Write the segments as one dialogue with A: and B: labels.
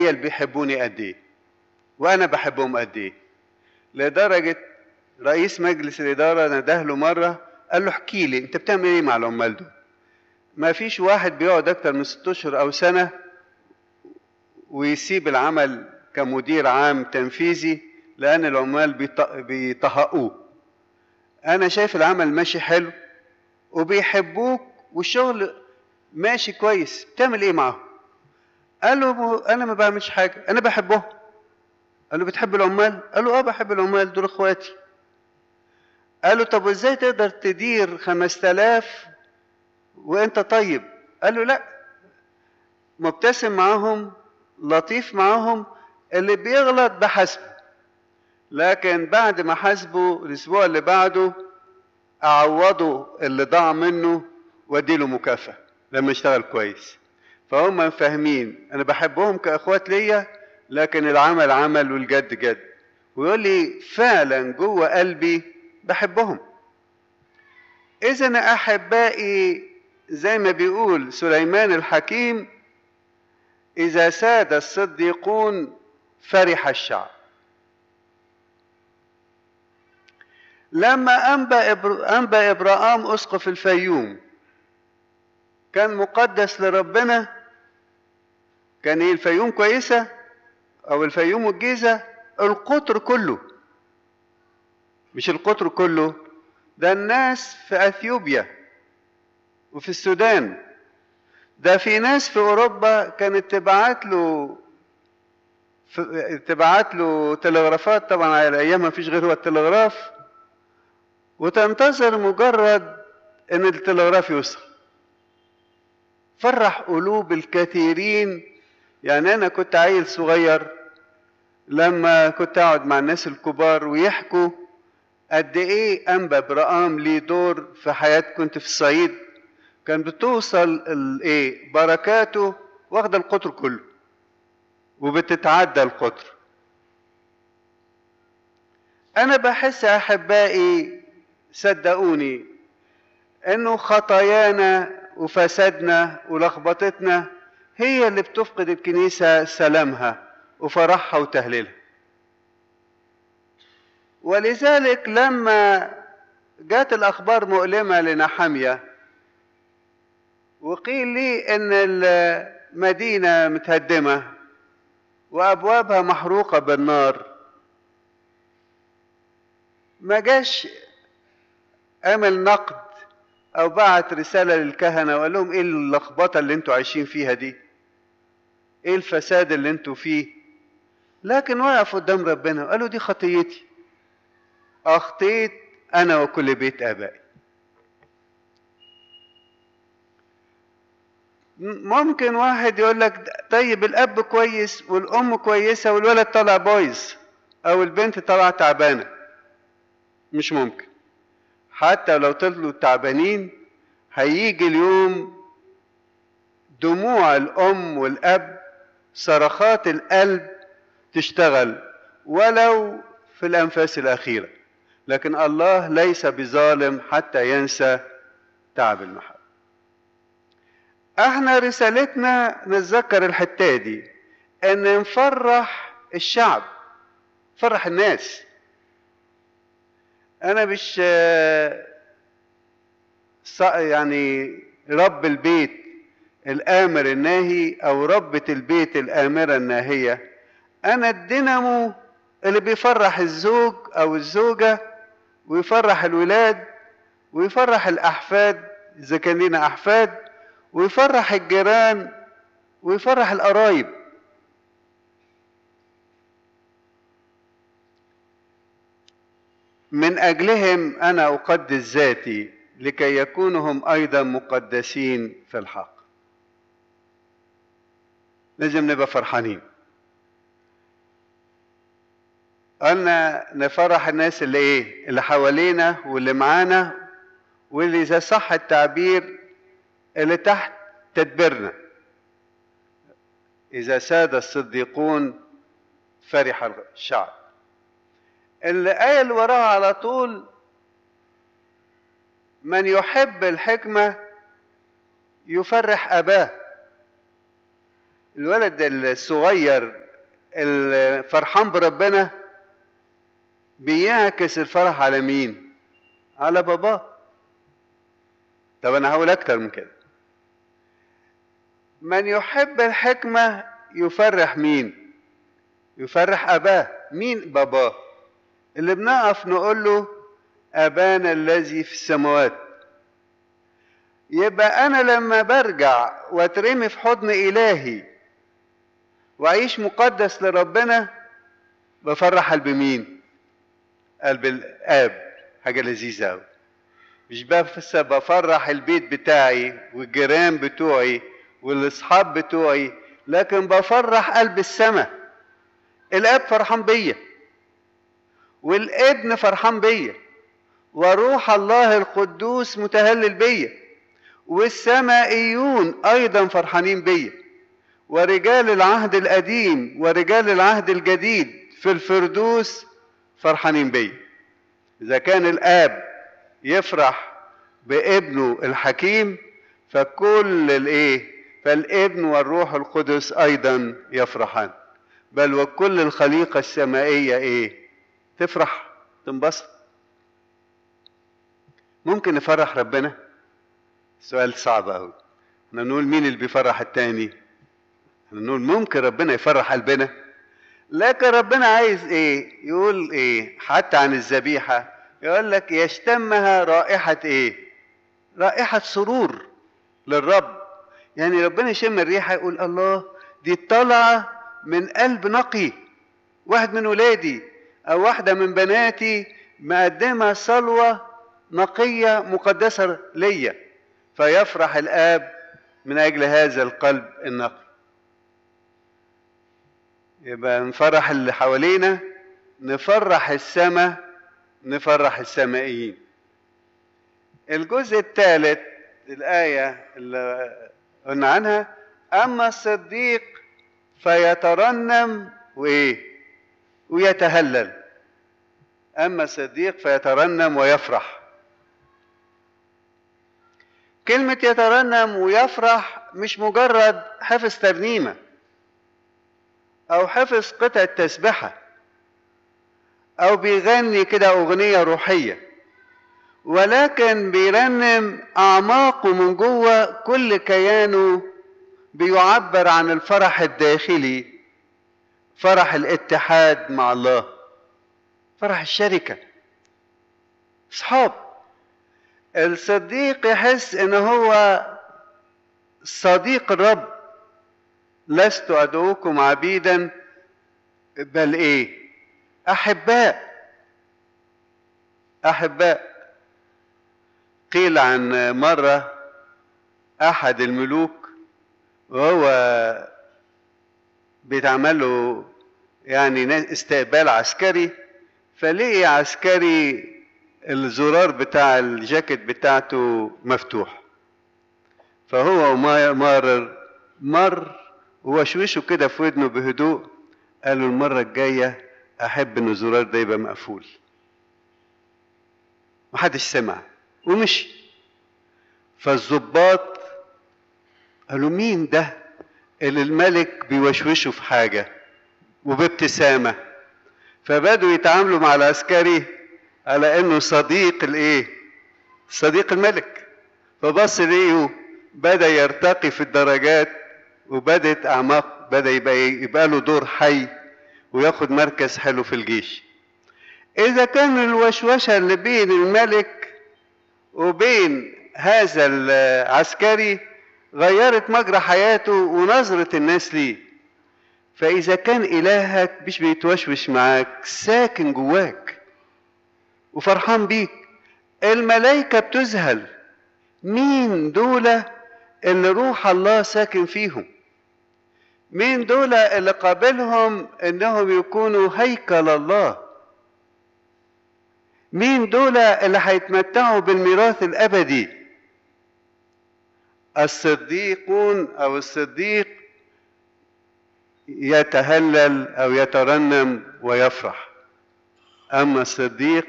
A: اللي بيحبوني قد ايه وانا بحبهم قد ايه لدرجه رئيس مجلس الاداره نده له مره قال له احكي لي انت بتعمل ايه مع العمال دول ما فيش واحد بيقعد اكتر من ست اشهر او سنه ويسيب العمل كمدير عام تنفيذي لان العمال بيط- بيطهقوه انا شايف العمل ماشي حلو وبيحبوك والشغل ماشي كويس بتعمل ايه معاهم قال له انا ما بعملش حاجه انا بحبهم قال له بتحب العمال قال له اه بحب العمال دول اخواتي قال له طب وازاي تقدر تدير خمس تلاف وانت طيب قال له لا مبتسم معاهم لطيف معاهم اللي بيغلط بحسبه لكن بعد ما حاسبه الاسبوع اللي بعده اعوضه اللي ضاع منه واديله مكافاه لما اشتغل كويس فهم فاهمين انا بحبهم كاخوات ليا لكن العمل عمل والجد جد ويقول لي فعلا جوه قلبي بحبهم اذا احبائي زي ما بيقول سليمان الحكيم اذا ساد الصديقون فرح الشعب لما أنبأ, إبر... أنبأ إبراهام أسقف الفيوم كان مقدس لربنا كان إيه الفيوم كويسة أو الفيوم والجيزة القطر كله مش القطر كله ده الناس في أثيوبيا وفي السودان ده في ناس في أوروبا كانت تبعت له تبعت له تلغرافات طبعا على الأيام ما فيش غير هو التلغراف وتنتظر مجرد ان التلغراف يوصل فرح قلوب الكثيرين يعني انا كنت عيل صغير لما كنت اقعد مع الناس الكبار ويحكوا قد ايه انبا برقام ليه دور في حياه كنت في الصعيد كان بتوصل الايه بركاته واخده القطر كله وبتتعدى القطر انا بحس احبائي صدقوني انه خطايانا وفسادنا ولخبطتنا هي اللي بتفقد الكنيسة سلامها وفرحها وتهليلها ولذلك لما جات الأخبار مؤلمة لنحمية وقيل لي إن المدينة متهدمة وأبوابها محروقة بالنار ما جاش عمل نقد او بعت رساله للكهنه وقال لهم ايه اللخبطه اللي انتوا عايشين فيها دي ايه الفساد اللي انتوا فيه لكن وقف قدام ربنا وقالوا دي خطيتي اخطيت انا وكل بيت ابائي ممكن واحد يقول لك طيب الاب كويس والام كويسه والولد طالع بايظ او البنت طالعه تعبانه مش ممكن حتى لو طلعوا تعبانين هيجي اليوم دموع الام والاب صرخات القلب تشتغل ولو في الانفاس الاخيره لكن الله ليس بظالم حتى ينسى تعب المحبه احنا رسالتنا نتذكر الحته دي ان نفرح الشعب نفرح الناس انا مش يعني رب البيت الامر الناهي او ربة البيت الامرة الناهية انا الدينامو اللي بيفرح الزوج او الزوجة ويفرح الولاد ويفرح الاحفاد اذا كان لنا احفاد ويفرح الجيران ويفرح القرايب من اجلهم انا اقدس ذاتي لكي يكونوا هم ايضا مقدسين في الحق لازم نبقى فرحانين قلنا نفرح الناس اللي ايه اللي حوالينا واللي معانا واللي اذا صح التعبير اللي تحت تدبيرنا اذا ساد الصديقون فرح الشعب الآية اللي وراها على طول من يحب الحكمة يفرح أباه الولد الصغير الفرحان بربنا بيعكس الفرح على مين على باباه طب انا هقول اكتر من كده من يحب الحكمة يفرح مين يفرح اباه مين باباه اللي بنقف نقول له ابانا الذي في السماوات يبقى انا لما برجع واترمي في حضن الهي واعيش مقدس لربنا بفرح قلب مين قلب الاب حاجه لذيذه قوي مش بس بفرح البيت بتاعي والجيران بتوعي والاصحاب بتوعي لكن بفرح قلب السماء الاب فرحان بيا والابن فرحان بيا وروح الله القدوس متهلل بيا والسمائيون ايضا فرحانين بيا ورجال العهد القديم ورجال العهد الجديد في الفردوس فرحانين بيا اذا كان الاب يفرح بابنه الحكيم فكل الايه فالابن والروح القدس ايضا يفرحان بل وكل الخليقه السمائيه ايه تفرح تنبسط ممكن نفرح ربنا سؤال صعب قوي احنا نقول مين اللي بيفرح التاني احنا نقول ممكن ربنا يفرح قلبنا لكن ربنا عايز ايه يقول ايه حتى عن الذبيحه يقول لك يشتمها رائحه ايه رائحه سرور للرب يعني ربنا يشم الريحه يقول الله دي طالعه من قلب نقي واحد من ولادي او واحده من بناتي مقدمه صلوه نقيه مقدسه ليا فيفرح الاب من اجل هذا القلب النقي يبقى نفرح اللي حوالينا نفرح السماء نفرح السمائيين الجزء الثالث الآية اللي قلنا عنها أما الصديق فيترنم وإيه ويتهلل أما الصديق فيترنم ويفرح كلمة يترنم ويفرح مش مجرد حفظ ترنيمة أو حفظ قطعة تسبحة أو بيغني كده أغنية روحية ولكن بيرنم أعماقه من جوه كل كيانه بيعبر عن الفرح الداخلي فرح الاتحاد مع الله فرح الشركة صحاب الصديق يحس ان هو صديق الرب لست ادعوكم عبيدا بل ايه احباء احباء قيل عن مره احد الملوك وهو بيتعمل له يعني استقبال عسكري فلقي عسكري الزرار بتاع الجاكيت بتاعته مفتوح فهو مارر مر وشوشه كده في ودنه بهدوء قال له المرة الجاية أحب إن الزرار ده يبقى مقفول محدش سمع ومشي فالظباط قالوا مين ده اللي الملك بيوشوشه في حاجة وبابتسامة فبدوا يتعاملوا مع العسكري على انه صديق الايه صديق الملك فبص ليه بدا يرتقي في الدرجات وبدت اعماق بدا يبقى يبقى له دور حي وياخد مركز حلو في الجيش اذا كان الوشوشه اللي بين الملك وبين هذا العسكري غيرت مجرى حياته ونظره الناس ليه فاذا كان الهك مش بيتوشوش معاك ساكن جواك وفرحان بيك الملائكة بتذهل مين دول اللي روح الله ساكن فيهم مين دول اللي قابلهم انهم يكونوا هيكل الله مين دول اللي هيتمتعوا بالميراث الابدي الصديقون او الصديق يتهلل او يترنم ويفرح اما الصديق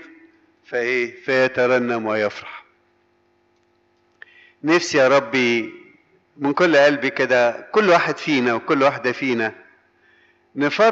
A: فايه فيترنم ويفرح نفسي يا ربي من كل قلبي كده كل واحد فينا وكل واحدة فينا نفرح